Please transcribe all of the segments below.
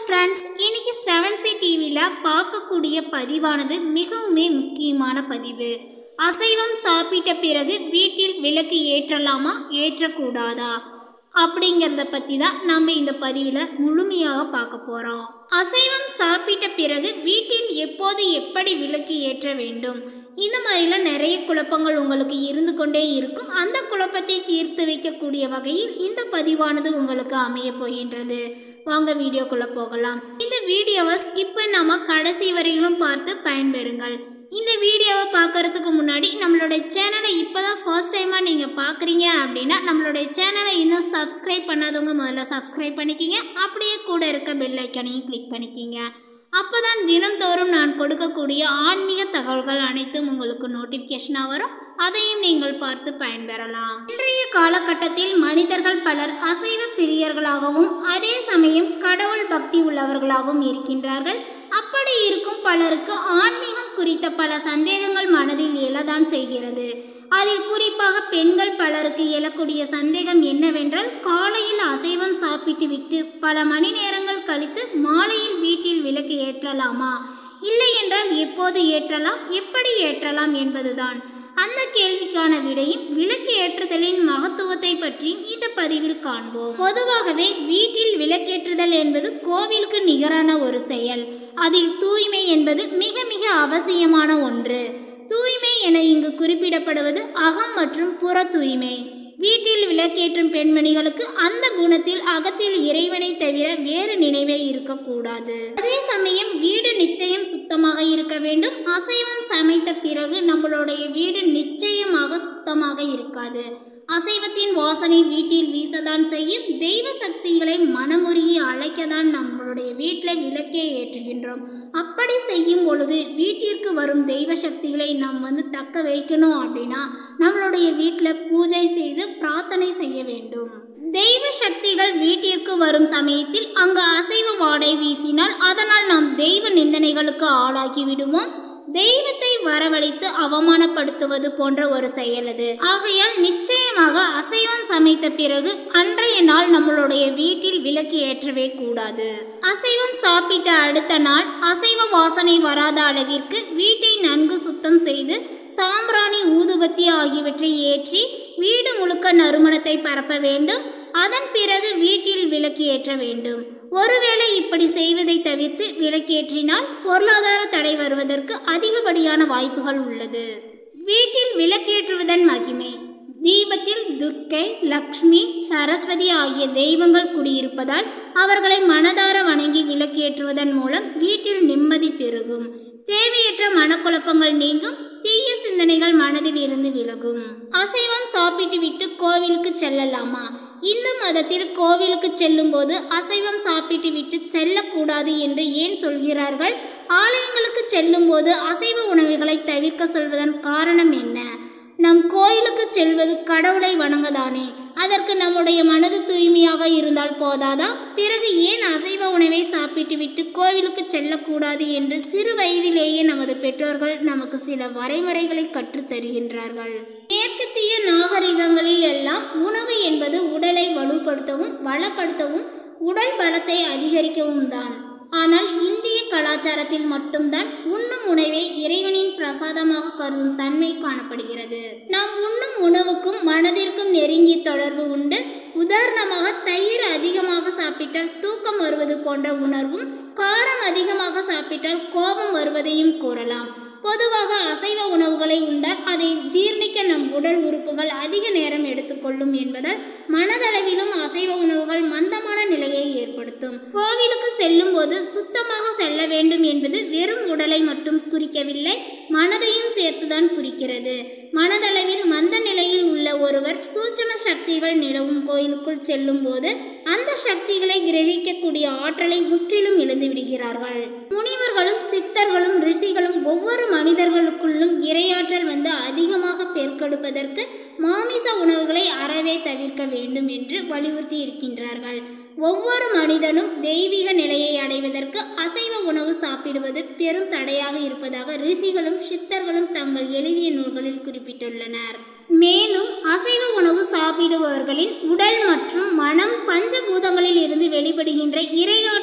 friends இன்னைக்கு seven C டிவியில் பார்க்கக்கூடிய பதிவானது மிகவுமே முக்கியமான பதிவு அசைவம் சாப்பிட்ட பிறகு வீட்டில் விளக்கு ஏற்றலாமா ஏற்றக்கூடாதா அப்படிங்கிறத பற்றி தான் நம்ம இந்த பதிவில் முழுமையாக பார்க்க போகிறோம் அசைவம் சாப்பிட்ட பிறகு வீட்டில் எப்போது எப்படி விளக்கு ஏற்ற வேண்டும் இந்த மாதிரிலாம் நிறைய குழப்பங்கள் உங்களுக்கு இருந்து கொண்டே இருக்கும் அந்த குழப்பத்தை தீர்த்து வைக்கக்கூடிய வகையில் இந்த பதிவானது உங்களுக்கு அமைய போகின்றது வாங்க வீடியோக்குள்ளே போகலாம் இந்த வீடியோவை ஸ்கிப் பண்ணாமல் கடைசி வரையிலும் பார்த்து பயன்பெறுங்கள் இந்த வீடியோவை பார்க்கறதுக்கு முன்னாடி நம்மளுடைய சேனலை இப்போ தான் ஃபர்ஸ்ட் டைமாக நீங்கள் பார்க்குறீங்க அப்படின்னா நம்மளுடைய சேனலை இன்னும் சப்ஸ்கிரைப் பண்ணாதவங்க முதல்ல சப்ஸ்கிரைப் பண்ணிக்கிங்க அப்படியே கூட இருக்க பெல் ஐக்கனையும் கிளிக் பண்ணிக்கிங்க அப்போ தான் தினம்தோறும் நான் கொடுக்கக்கூடிய ஆன்மீக தகவல்கள் அனைத்தும் உங்களுக்கு நோட்டிஃபிகேஷனாக வரும் அதையும் நீங்கள் பார்த்து பயன்பெறலாம் இன்றைய காலகட்டத்தில் மனிதர்கள் பலர் அசைவ பிரியர்களாகவும் அதே சமயம் கடவுள் பக்தி உள்ளவர்களாகவும் இருக்கின்றார்கள் அப்படி இருக்கும் பலருக்கு ஆன்மீகம் குறித்த பல சந்தேகங்கள் மனதில் எழதான் செய்கிறது அதில் குறிப்பாக பெண்கள் பலருக்கு எழக்கூடிய சந்தேகம் என்னவென்றால் காலையில் அசைவம் சாப்பிட்டு விட்டு பல மணி நேரங்கள் கழித்து மாலையில் வீட்டில் விளக்கு ஏற்றலாமா இல்லை என்றால் எப்போது ஏற்றலாம் எப்படி ஏற்றலாம் என்பதுதான் அந்த கேள்விக்கான விடையும் விளக்கு ஏற்றுதலின் மகத்துவத்தை பற்றி இந்த பதிவில் காண்போம் பொதுவாகவே வீட்டில் விளக்கேற்றுதல் என்பது கோவிலுக்கு நிகரான ஒரு செயல் அதில் தூய்மை என்பது மிக மிக அவசியமான ஒன்று தூய்மை என இங்கு குறிப்பிடப்படுவது அகம் மற்றும் புற தூய்மை வீட்டில் விளக்கேற்றும் பெண்மணிகளுக்கு அந்த குணத்தில் அகத்தில் இறைவனை தவிர வேறு நினைவே இருக்கக்கூடாது அதே சமயம் வீடு நிச்சயம் சுத்தமாக இருக்க வேண்டும் அசைவம் சமைத்த பிறகு நம்மளுடைய வீடு நிச்சயமாக சுத்தமாக இருக்காது அசைவத்தின் வாசனை வீட்டில் வீசதான் செய்யும் தெய்வ சக்திகளை மனமுருகி அழைக்கதான் நம்மளுடைய வீட்டில் விளக்கே ஏற்றுகின்றோம் அப்படி செய்யும் பொழுது வீட்டிற்கு வரும் தெய்வ சக்திகளை நாம் வந்து தக்க வைக்கணும் அப்படின்னா நம்மளுடைய வீட்டில் பூஜை செய்து பிரார்த்தனை செய்ய வேண்டும் தெய்வ சக்திகள் வீட்டிற்கு வரும் சமயத்தில் அங்கு அசைவ வாடை வீசினால் அதனால் நாம் தெய்வ நிந்தனைகளுக்கு ஆளாகி விடுவோம் தெய்வத்தை வரவழைத்து அவமானப்படுத்துவது போன்ற ஒரு செயல் அது ஆகையால் நிச்சயமாக அசைவம் சமைத்த பிறகு அன்றைய நாள் நம்மளுடைய வீட்டில் விளக்கு ஏற்றவே கூடாது அசைவம் சாப்பிட்ட அடுத்த நாள் அசைவ வாசனை வராத அளவிற்கு வீட்டை நன்கு சுத்தம் செய்து சாம்பிராணி ஊதுபத்தி ஆகியவற்றை ஏற்றி வீடு முழுக்க நறுமணத்தை பரப்ப வேண்டும் அதன் பிறகு வீட்டில் விளக்கு ஏற்ற வேண்டும் ஒருவேளை இப்படி செய்வதை தவிர்த்து விளக்கேற்றினால் பொருளாதார தடை வருவதற்கு அதிகப்படியான வாய்ப்புகள் உள்ளது வீட்டில் விளக்கேற்றுவதன் மகிமை தீபத்தில் துர்க்கை லக்ஷ்மி சரஸ்வதி ஆகிய தெய்வங்கள் குடியிருப்பதால் அவர்களை மனதார வணங்கி விளக்கேற்றுவதன் மூலம் வீட்டில் நிம்மதி பெருகும் தேவையற்ற மனக்குழப்பங்கள் நீங்கும் தீய சிந்தனைகள் மனதில் இருந்து விலகும் அசைவம் சாப்பிட்டு விட்டு கோவிலுக்கு செல்லலாமா இந்து மதத்தில் கோவிலுக்கு செல்லும்போது அசைவம் சாப்பிட்டு விட்டு செல்லக்கூடாது என்று ஏன் சொல்கிறார்கள் ஆலயங்களுக்கு செல்லும்போது அசைவ உணவுகளை தவிர்க்க சொல்வதன் காரணம் என்ன நம் கோயிலுக்கு செல்வது கடவுளை வணங்கதானே அதற்கு நம்முடைய மனது தூய்மையாக இருந்தால் போதாதா பிறகு ஏன் அசைவ உணவை சாப்பிட்டு விட்டு கோவிலுக்கு செல்லக்கூடாது என்று சிறு வயதிலேயே நமது பெற்றோர்கள் நமக்கு சில வரைமுறைகளை கற்றுத் தருகின்றார்கள் மேற்கத்திய நாகரிகங்களில் எல்லாம் உணவு என்பது உடலை வலுப்படுத்தவும் வளப்படுத்தவும் உடல் பலத்தை அதிகரிக்கவும் தான் ஆனால் இந்திய கலாச்சாரத்தில் மட்டும்தான் உண்ணும் உணவை இறைவனின் பிரசாதமாக கருதும் தன்மை காணப்படுகிறது நாம் உண்ணும் உணவுக்கும் மனதிற்கும் நெருங்கிய தொடர்பு உண்டு உதாரணமாக தயிர் அதிகமாக சாப்பிட்டால் தூக்கம் வருவது போன்ற உணர்வும் காரம் அதிகமாக சாப்பிட்டால் கோபம் வருவதையும் கூறலாம் பொதுவாக அசைவ உணவுகளை உண்டால் அதை ஜீர்ணிக்க நம் உடல் உறுப்புகள் அதிக நேரம் எடுத்துக்கொள்ளும் என்பதால் மனதளவிலும் அசைவ உணவுகள் மந்தமான நிலையை ஏற்படுத்தும் கோவிலுக்கு செல்லும் போது சுத்தமாக செல்ல வேண்டும் என்பது வெறும் உடலை மட்டும் குறிக்கவில்லை மனதையும் சேர்த்துதான் குறிக்கிறது மனதளவில் மந்த நிலையில் உள்ள ஒருவர் சூட்சம சக்திகள் நிலவும் கோயிலுக்குள் செல்லும் போது அந்த சக்திகளை கிரகிக்கக்கூடிய ஆற்றலை முற்றிலும் இழந்து விடுகிறார்கள் முனிவர்களும் சித்தர்களும் ரிஷிகளும் ஒவ்வொரு மனிதர்களுக்குள்ளும் இரையாற்றல் வந்து அதிகமாக பெருக்கெடுப்பதற்கு மாமிச உணவுகளை அறவே தவிர்க்க வேண்டும் என்று வலியுறுத்தி இருக்கின்றார்கள் ஒவ்வொரு மனிதனும் தெய்வீக நிலையை அடைவதற்கு அசைவ உணவு சாப்பிடுவது பெரும் தடையாக இருப்பதாக ரிஷிகளும் சித்தர்களும் தங்கள் எழுதிய நூல்களில் குறிப்பிட்டுள்ளனர் மேலும் அசைவ உணவு சாப்பிடுபவர்களின் உடல் மற்றும் மனம் பஞ்சபூதங்களில் இருந்து வெளிப்படுகின்ற இரையாற்றல் நிறைந்த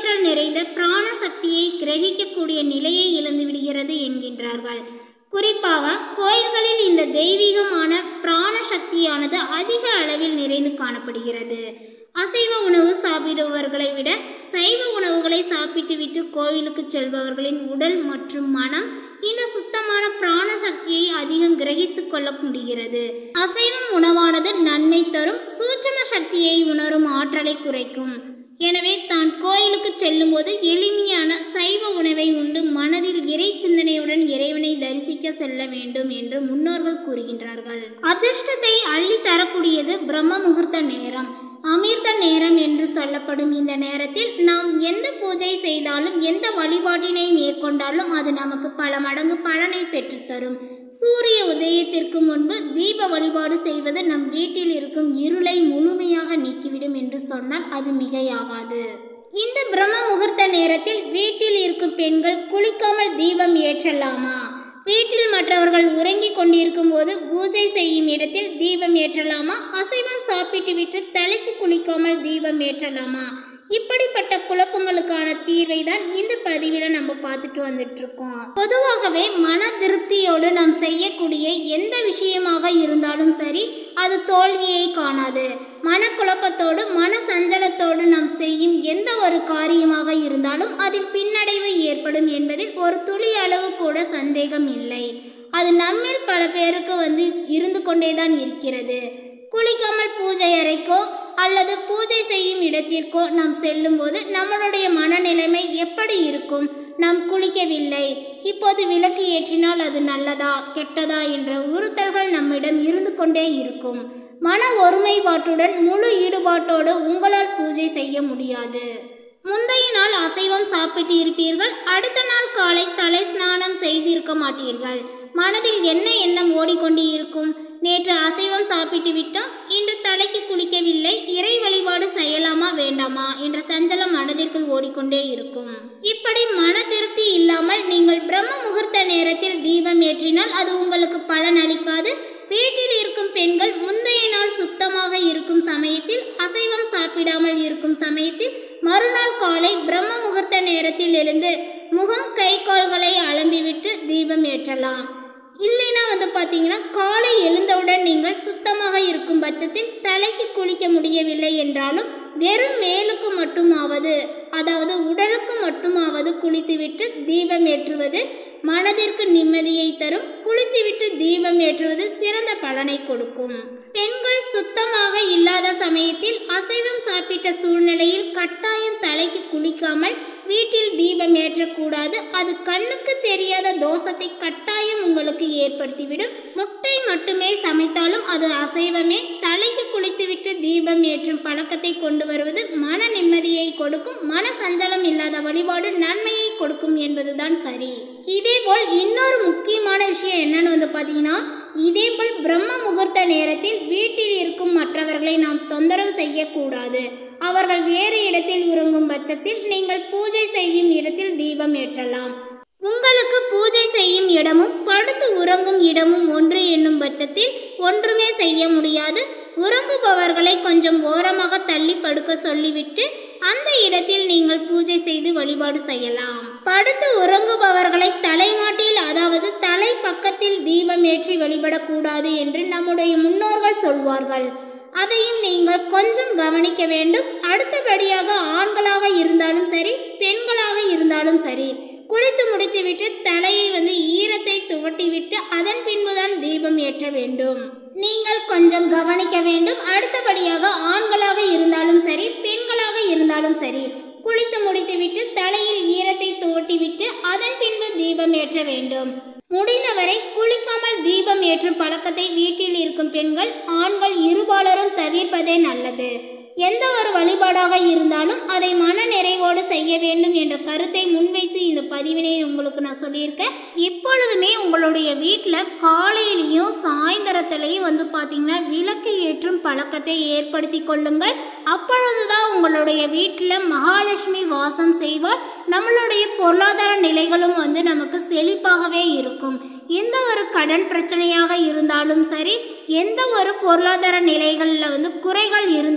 நிறைந்த பிராண சக்தியை கிரகிக்கக்கூடிய நிலையை இழந்து விடுகிறது என்கின்றார்கள் குறிப்பாக கோயில்களில் இந்த தெய்வீகமான பிராண சக்தியானது அதிக அளவில் நிறைந்து காணப்படுகிறது அசைவ உணவு சாப்பிடுபவர்களை விட சைவ உணவுகளை சாப்பிட்டுவிட்டு கோவிலுக்கு செல்பவர்களின் உடல் மற்றும் மனம் இந்த சுத்தமான பிராண சக்தியை அதிகம் கிரகித்துக் கொள்ள முடிகிறது அசைவம் உணவானது நன்மை தரும் சூட்சும சக்தியை உணரும் ஆற்றலை குறைக்கும் எனவே தான் கோயிலுக்கு செல்லும்போது எளிமையான சைவ உணவை உண்டு மனதில் இறை சிந்தனையுடன் இறைவனை தரிசிக்க செல்ல வேண்டும் என்று முன்னோர்கள் கூறுகின்றார்கள் அதிர்ஷ்டத்தை அள்ளி தரக்கூடியது பிரம்ம முகூர்த்த நேரம் அமிர்த நேரம் என்று சொல்லப்படும் இந்த நேரத்தில் நாம் எந்த பூஜை செய்தாலும் எந்த வழிபாட்டினை மேற்கொண்டாலும் அது நமக்கு பல மடங்கு பலனை பெற்றுத்தரும் சூரிய உதயத்திற்கு முன்பு தீப வழிபாடு செய்வது நம் வீட்டில் இருக்கும் இருளை முழுமையாக நீக்கிவிடும் என்று சொன்னால் அது மிகையாகாது இந்த பிரம்ம முகூர்த்த நேரத்தில் வீட்டில் இருக்கும் பெண்கள் குளிக்காமல் தீபம் ஏற்றலாமா வீட்டில் மற்றவர்கள் உறங்கிக் கொண்டிருக்கும் போது பூஜை செய்யும் இடத்தில் தீபம் ஏற்றலாமா அசைவம் சாப்பிட்டுவிட்டு தலைக்கு குளிக்காமல் தீபம் ஏற்றலாமா இப்படிப்பட்ட குழப்பங்களுக்கான தீர்வை தான் இந்த பதிவில் நம்ம பார்த்துட்டு வந்துட்டு இருக்கோம் பொதுவாகவே மன திருப்தியோடு நாம் செய்யக்கூடிய எந்த விஷயமாக இருந்தாலும் சரி அது தோல்வியை காணாது மனக்குழப்பத்தோடு மன சஞ்சலத்தோடு நாம் செய்யும் எந்த ஒரு காரியமாக இருந்தாலும் அதில் பின்னடைவு ஏற்படும் என்பதில் ஒரு துளி அளவு கூட சந்தேகம் இல்லை அது நம்மில் பல பேருக்கு வந்து இருந்து கொண்டேதான் இருக்கிறது குளிக்காமல் பூஜை அறைக்கோ அல்லது பூஜை செய்யும் இடத்திற்கோ நாம் செல்லும்போது நம்மளுடைய மனநிலைமை எப்படி இருக்கும் நாம் குளிக்கவில்லை இப்போது விளக்கு ஏற்றினால் அது நல்லதா கெட்டதா என்ற உறுத்தல்கள் நம்மிடம் இருந்து கொண்டே இருக்கும் மன ஒருமைப்பாட்டுடன் முழு ஈடுபாட்டோடு உங்களால் பூஜை செய்ய முடியாது முந்தைய நாள் அசைவம் சாப்பிட்டு இருப்பீர்கள் அடுத்த நாள் காலை தலை ஸ்நானம் செய்திருக்க மாட்டீர்கள் மனதில் என்ன எண்ணம் ஓடிக்கொண்டு இருக்கும் நேற்று அசைவம் சாப்பிட்டு விட்டோம் இன்று தலைக்கு குளிக்கவில்லை இறை வழிபாடு செய்யலாமா வேண்டாமா என்ற சஞ்சலம் மனதிற்குள் ஓடிக்கொண்டே இருக்கும் இப்படி மன திருப்தி இல்லாமல் நீங்கள் பிரம்ம முகூர்த்த நேரத்தில் தீபம் ஏற்றினால் அது உங்களுக்கு பலன் அளிக்காது வீட்டில் இருக்கும் பெண்கள் முந்தைய நாள் சுத்தமாக இருக்கும் சமயத்தில் அசைவம் சாப்பிடாமல் இருக்கும் சமயத்தில் மறுநாள் காலை பிரம்ம முகூர்த்த நேரத்தில் எழுந்து முகம் கை கால்களை அலம்பிவிட்டு தீபம் ஏற்றலாம் இல்லைன்னா வந்து பார்த்தீங்கன்னா காலை எழுந்தவுடன் நீங்கள் சுத்தமாக இருக்கும் பட்சத்தில் தலைக்கு குளிக்க முடியவில்லை என்றாலும் வெறும் மேலுக்கு மட்டுமாவது அதாவது உடலுக்கு மட்டுமாவது குளித்துவிட்டு தீபம் ஏற்றுவது மனதிற்கு நிம்மதியை தரும் குளித்துவிட்டு தீபம் ஏற்றுவது சிறந்த பலனை கொடுக்கும் பெண்கள் சுத்தமாக இல்லாத சமயத்தில் அசைவம் சாப்பிட்ட சூழ்நிலையில் கட்டாயம் தலைக்கு குளிக்காமல் வீட்டில் தீபம் ஏற்றக்கூடாது அது கண்ணுக்கு தெரியாத தோஷத்தை கட்டாயம் உங்களுக்கு ஏற்படுத்திவிடும் முட்டை மட்டுமே சமைத்தாலும் அது அசைவமே தலைக்கு குளித்துவிட்டு தீபம் ஏற்றும் பழக்கத்தை கொண்டு வருவது மன நிம்மதியை கொடுக்கும் மன சஞ்சலம் இல்லாத வழிபாடு நன்மையை கொடுக்கும் என்பதுதான் சரி இதேபோல் இன்னொரு முக்கியமான விஷயம் என்னன்னு வந்து பார்த்தீங்கன்னா இதேபோல் பிரம்ம முகூர்த்த நேரத்தில் வீட்டில் இருக்கும் மற்றவர்களை நாம் தொந்தரவு செய்யக்கூடாது அவர்கள் வேறு இடத்தில் உறங்கும் பட்சத்தில் நீங்கள் பூஜை செய்யும் இடத்தில் தீபம் ஏற்றலாம் உங்களுக்கு பூஜை செய்யும் இடமும் படுத்து உறங்கும் இடமும் ஒன்று என்னும் பட்சத்தில் ஒன்றுமே செய்ய முடியாது உறங்குபவர்களை கொஞ்சம் ஓரமாக தள்ளி படுக்க சொல்லிவிட்டு அந்த இடத்தில் நீங்கள் பூஜை செய்து வழிபாடு செய்யலாம் படுத்து உறங்குபவர்களை தலைமாட்டில் அதாவது தலை பக்கத்தில் தீபம் ஏற்றி வழிபடக்கூடாது என்று நம்முடைய முன்னோர்கள் சொல்வார்கள் அதையும் நீங்கள் கொஞ்சம் கவனிக்க வேண்டும் அடுத்தபடியாக ஆண்களாக இருந்தாலும் சரி பெண்களாக இருந்தாலும் சரி குளித்து முடித்துவிட்டு தலையை வந்து ஈரத்தை துவட்டிவிட்டு அதன் பின்புதான் தீபம் ஏற்ற வேண்டும் நீங்கள் கொஞ்சம் கவனிக்க வேண்டும் அடுத்தபடியாக ஆண்களாக இருந்தாலும் சரி பெண்களாக இருந்தாலும் சரி குளித்து முடித்துவிட்டு தலையில் ஈரத்தை துவட்டிவிட்டு அதன் பின்பு தீபம் ஏற்ற வேண்டும் முடிந்தவரை குளிக்காமல் தீபம் ஏற்றும் பழக்கத்தை வீட்டில் இருக்கும் பெண்கள் ஆண்கள் இருபாலரும் தவிர்ப்பதே நல்லது எந்த ஒரு வழிபாடாக இருந்தாலும் அதை மன நிறைவோடு செய்ய வேண்டும் என்ற கருத்தை முன்வைத்து இந்த பதிவினை உங்களுக்கு நான் சொல்லியிருக்கேன் எப்பொழுதுமே உங்களுடைய வீட்டில் காலையிலையும் சாயந்தரத்துலையும் வந்து பார்த்தீங்கன்னா விளக்கு ஏற்றும் பழக்கத்தை ஏற்படுத்தி கொள்ளுங்கள் அப்பொழுதுதான் உங்களுடைய வீட்டில் மகாலட்சுமி வாசம் செய்வார் நம்மளுடைய பொருளாதார நிலைகளும் வந்து நமக்கு செழிப்பாகவே இருக்கும் எந்த ஒரு கடன் பிரச்சனையாக இருந்தாலும் சரி எந்த ஒரு பொருளாதார நிலைகளில் வந்து குறைகள் இருந்தாலும் சரி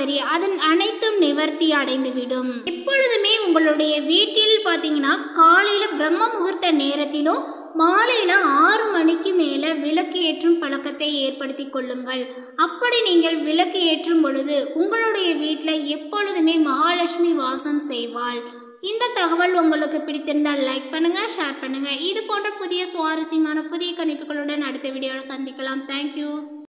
சரி அதன் அனைத்தும் நிவர்த்தி அடைந்துவிடும் எப்பொழுதுமே உங்களுடைய வீட்டில் பார்த்தீங்கன்னா காலையில் பிரம்ம முகூர்த்த நேரத்திலும் மாலையில் ஆறு மணிக்கு மேலே விளக்கு ஏற்றும் பழக்கத்தை ஏற்படுத்தி கொள்ளுங்கள் அப்படி நீங்கள் விளக்கு ஏற்றும் பொழுது உங்களுடைய வீட்டில் எப்பொழுதுமே மகாலட்சுமி வாசம் செய்வாள் இந்த தகவல் உங்களுக்கு பிடித்திருந்தால் லைக் பண்ணுங்க ஷேர் பண்ணுங்க இது போன்ற புதிய சுவாரஸ்யமான புதிய கணிப்புகளுடன் அடுத்த வீடியோவில் சந்திக்கலாம் தேங்க்யூ